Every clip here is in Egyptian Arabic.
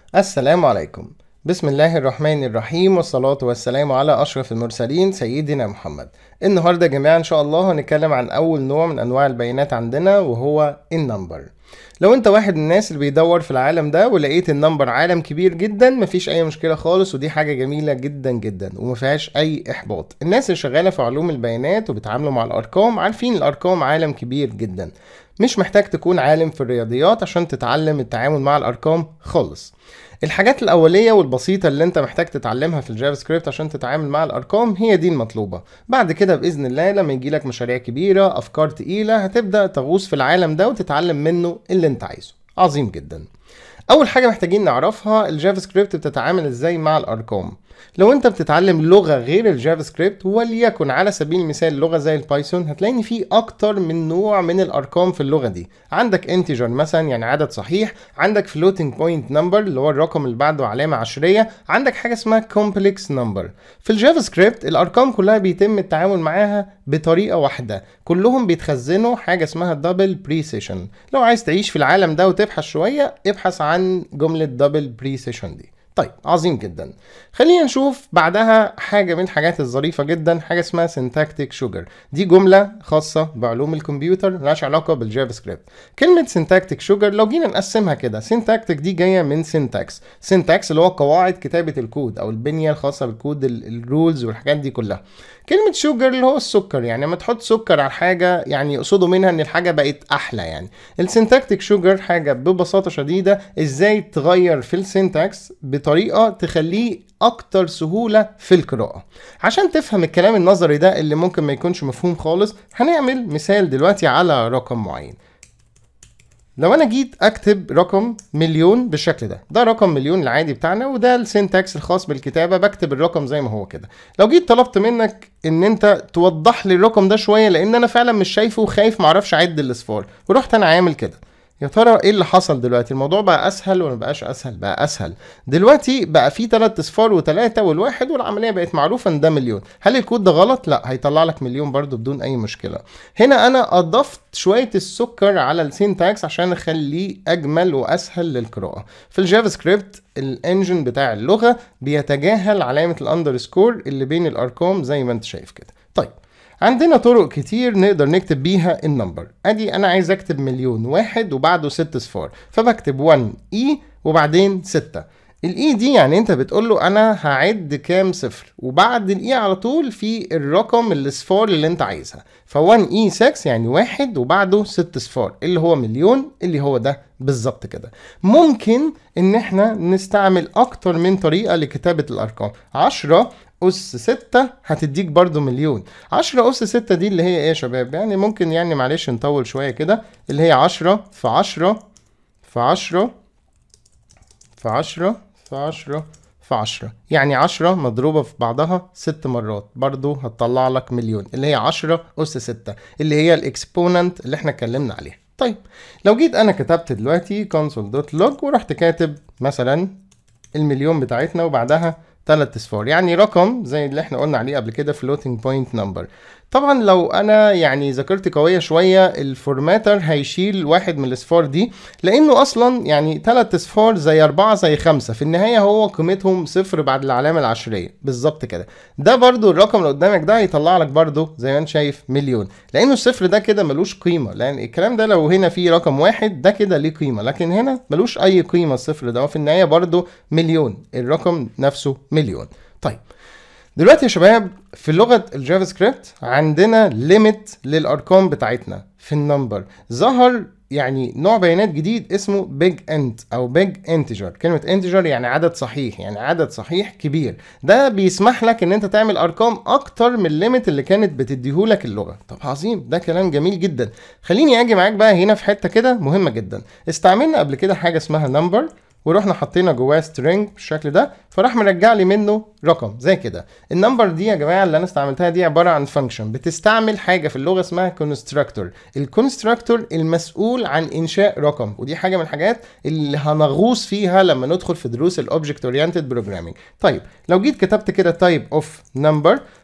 السلام عليكم بسم الله الرحمن الرحيم والصلاة والسلام على أشرف المرسلين سيدنا محمد النهاردة يا جماعة إن شاء الله هنتكلم عن أول نوع من أنواع البيانات عندنا وهو النمبر لو انت واحد من الناس اللي بيدور في العالم ده ولقيت النمبر عالم كبير جدا مفيش اي مشكله خالص ودي حاجه جميله جدا جدا ومفيهاش اي احباط الناس اللي شغاله في علوم البيانات وبيتعاملوا مع الارقام عارفين الارقام عالم كبير جدا مش محتاج تكون عالم في الرياضيات عشان تتعلم التعامل مع الارقام خالص الحاجات الأولية والبسيطة اللي أنت محتاج تتعلمها في الجافا سكريبت عشان تتعامل مع الأرقام هي دي المطلوبة بعد كده بإذن الله لما يجيلك مشاريع كبيرة أفكار تقيلة هتبدأ تغوص في العالم ده وتتعلم منه اللي أنت عايزه عظيم جدا أول حاجة محتاجين نعرفها الجافا سكريبت بتتعامل إزاي مع الأرقام لو انت بتتعلم لغه غير الجافا سكريبت وليكن على سبيل المثال لغه زي البايثون هتلاقي ان في اكتر من نوع من الارقام في اللغه دي عندك انتجر مثلا يعني عدد صحيح عندك فلوتنج بوينت نمبر اللي هو الرقم اللي بعده علامه عشريه عندك حاجه اسمها كومبلكس نمبر في الجافا سكريبت الارقام كلها بيتم التعامل معاها بطريقه واحده كلهم بيتخزنوا حاجه اسمها دبل بريسيشن لو عايز تعيش في العالم ده وتبحث شويه ابحث عن جمله دبل بريسيشن دي طيب عظيم جدا خلينا نشوف بعدها حاجه من الحاجات الظريفه جدا حاجه اسمها سينتاكتيك شوجر دي جمله خاصه بعلوم الكمبيوتر ملهاش علاقه بالجافا سكريبت كلمه سينتاكتيك شوجر لو جينا نقسمها كده سينتاكتيك دي جايه من سينتاكس سينتاكس اللي هو قواعد كتابه الكود او البنيه الخاصه بالكود الرولز والحاجات دي كلها كلمة شوجر اللي هو السكر يعني لما تحط سكر على حاجة يعني يقصدوا منها ان الحاجة بقت احلى يعني السينتاكتيك شوجر حاجة ببساطة شديدة ازاي تغير في السينتاكس بطريقة تخليه اكتر سهولة في القراءة عشان تفهم الكلام النظري ده اللي ممكن ما يكونش مفهوم خالص هنعمل مثال دلوقتي على رقم معين لو انا جيت اكتب رقم مليون بالشكل ده ده رقم مليون العادي بتاعنا وده السينتاكس الخاص بالكتابه بكتب الرقم زي ما هو كده لو جيت طلبت منك ان انت توضح لي الرقم ده شويه لان انا فعلا مش شايفه وخايف معرفش اعد الاصفار ورحت انا عامل كده يا ترى ايه اللي حصل دلوقتي الموضوع بقى اسهل ولا بقاش اسهل بقى اسهل دلوقتي بقى في ثلاث اصفار وثلاثه والواحد والعمليه بقت معروفه ان ده مليون هل الكود ده غلط لا هيطلع لك مليون برضو بدون اي مشكله هنا انا اضفت شويه السكر على السينتاكس عشان اخليه اجمل واسهل للقراءه في الجافا سكريبت الانجن بتاع اللغه بيتجاهل علامه الاندرسكور اللي بين الارقام زي ما انت شايف كده طيب عندنا طرق كتير نقدر نكتب بيها النمبر ادي انا عايز اكتب مليون واحد وبعده ست صفار فبكتب 1 اي وبعدين 6 الاي دي يعني انت بتقول له انا هعد كام صفر وبعد الاي على طول في الرقم الاصفار اللي انت عايزها ف1 اي 6 يعني واحد وبعده ست صفار اللي هو مليون اللي هو ده بالظبط كده ممكن ان احنا نستعمل اكتر من طريقه لكتابه الارقام 10 أس ستة هتديك برضو مليون عشرة أس ستة دي اللي هي إيه يا شباب يعني ممكن يعني معلش نطول شوية كده اللي هي عشرة في عشرة في عشرة في عشرة في عشرة في عشرة يعني عشرة مضروبة في بعضها ست مرات برضو هتطلع لك مليون اللي هي عشرة أس ستة اللي هي الإكسبوننت اللي احنا اتكلمنا عليها طيب لو جيت أنا كتبت دلوقتي console.log ورحت كاتب مثلا المليون بتاعتنا وبعدها ثلاث اصفار يعني رقم زي اللي احنا قلنا عليه قبل كده floating point number طبعا لو انا يعني ذاكرتي قويه شويه الفورماتر هيشيل واحد من الاصفار دي لانه اصلا يعني ثلاث اصفار زي اربعه زي خمسه في النهايه هو قيمتهم صفر بعد العلامه العشريه بالظبط كده ده برضو الرقم اللي قدامك ده هيطلع لك برضو زي ما انت شايف مليون لانه الصفر ده كده ملوش قيمه لان الكلام ده لو هنا في رقم واحد ده كده ليه قيمه لكن هنا ملوش اي قيمه الصفر ده وفي النهايه برضو مليون الرقم نفسه مليون طيب دلوقتي يا شباب في لغة الجافا سكريبت عندنا ليميت للأرقام بتاعتنا في النمبر ظهر يعني نوع بيانات جديد اسمه بيج انت او بيج انتجر كلمه انتجر يعني عدد صحيح يعني عدد صحيح كبير ده بيسمح لك ان انت تعمل ارقام اكتر من الليميت اللي كانت بتديهولك اللغه طب عظيم ده كلام جميل جدا خليني اجي معاك بقى هنا في حته كده مهمه جدا استعملنا قبل كده حاجه اسمها نمبر ورحنا حطينا جواه سترينج بالشكل ده فراح مرجع لي منه رقم زي كده النمبر دي يا جماعه اللي انا استعملتها دي عباره عن فانكشن بتستعمل حاجه في اللغه اسمها كونستراكتور الكونستراكتور المسؤول عن انشاء رقم ودي حاجه من الحاجات اللي هنغوص فيها لما ندخل في دروس الاوبجكت اورينتد بروجرامينج طيب لو جيت كتبت كده تايب اوف نمبر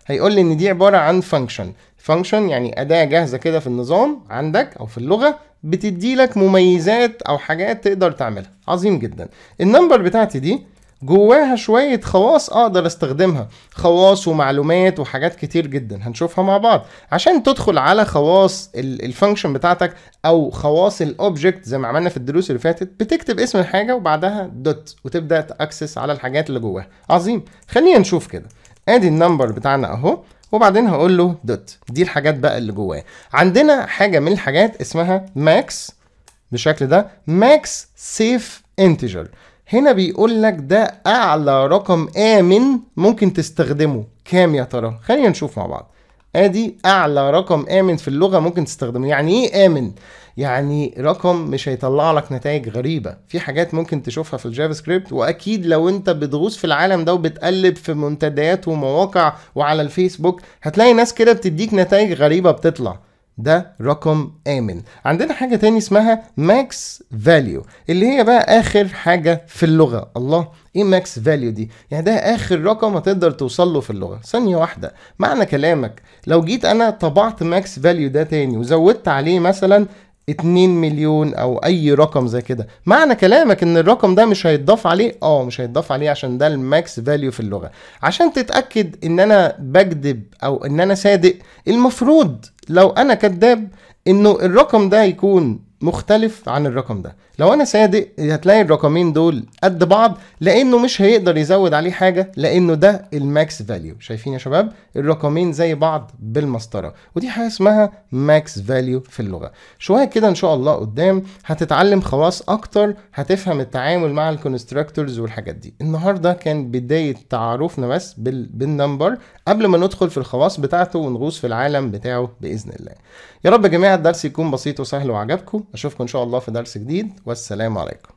هيقول لي ان دي عباره عن فانكشن فانكشن يعني اداه جاهزه كده في النظام عندك او في اللغه بتدي لك مميزات او حاجات تقدر تعملها عظيم جدا النمبر بتاعتي دي جواها شوية خواص أقدر أستخدمها خواص ومعلومات وحاجات كتير جدا هنشوفها مع بعض عشان تدخل على خواص الفانكشن بتاعتك أو خواص الأوبجكت زي ما عملنا في الدروس اللي فاتت بتكتب اسم الحاجة وبعدها دوت وتبدأ تأكسس على الحاجات اللي جواها عظيم خلينا نشوف كده ادي النمبر بتاعنا اهو وبعدين هقول له دوت دي الحاجات بقى اللي جواه عندنا حاجه من الحاجات اسمها ماكس بالشكل ده ماكس سيف انتجر هنا بيقول لك ده اعلى رقم امن ممكن تستخدمه كام يا ترى خلينا نشوف مع بعض ادي اعلى رقم امن في اللغه ممكن تستخدمه يعني ايه امن يعني رقم مش هيطلع لك نتائج غريبه في حاجات ممكن تشوفها في الجافا سكريبت واكيد لو انت بتغوص في العالم ده وبتقلب في منتديات ومواقع وعلى الفيسبوك هتلاقي ناس كده بتديك نتائج غريبه بتطلع ده رقم آمن عندنا حاجة تاني اسمها ماكس فاليو اللي هي بقى آخر حاجة في اللغة الله ايه ماكس فاليو دي يعني ده اخر رقم هتقدر توصل له في اللغه ثانيه واحده معنى كلامك لو جيت انا طبعت ماكس فاليو ده تاني وزودت عليه مثلا 2 مليون او اي رقم زي كده معنى كلامك ان الرقم ده مش هيتضاف عليه اه مش هيتضاف عليه عشان ده الماكس فاليو في اللغه عشان تتاكد ان انا بكذب او ان انا صادق المفروض لو انا كذاب انه الرقم ده يكون مختلف عن الرقم ده لو انا صادق هتلاقي الرقمين دول قد بعض لانه مش هيقدر يزود عليه حاجه لانه ده الماكس فاليو شايفين يا شباب الرقمين زي بعض بالمسطره ودي حاجه اسمها ماكس فاليو في اللغه شويه كده ان شاء الله قدام هتتعلم خواص اكتر هتفهم التعامل مع الكونستراكتورز والحاجات دي النهارده كان بدايه تعارفنا بس بال... بالنمبر قبل ما ندخل في الخواص بتاعته ونغوص في العالم بتاعه باذن الله يا رب يا جماعه الدرس يكون بسيط وسهل وعجبكم اشوفكم ان شاء الله في درس جديد والسلام عليكم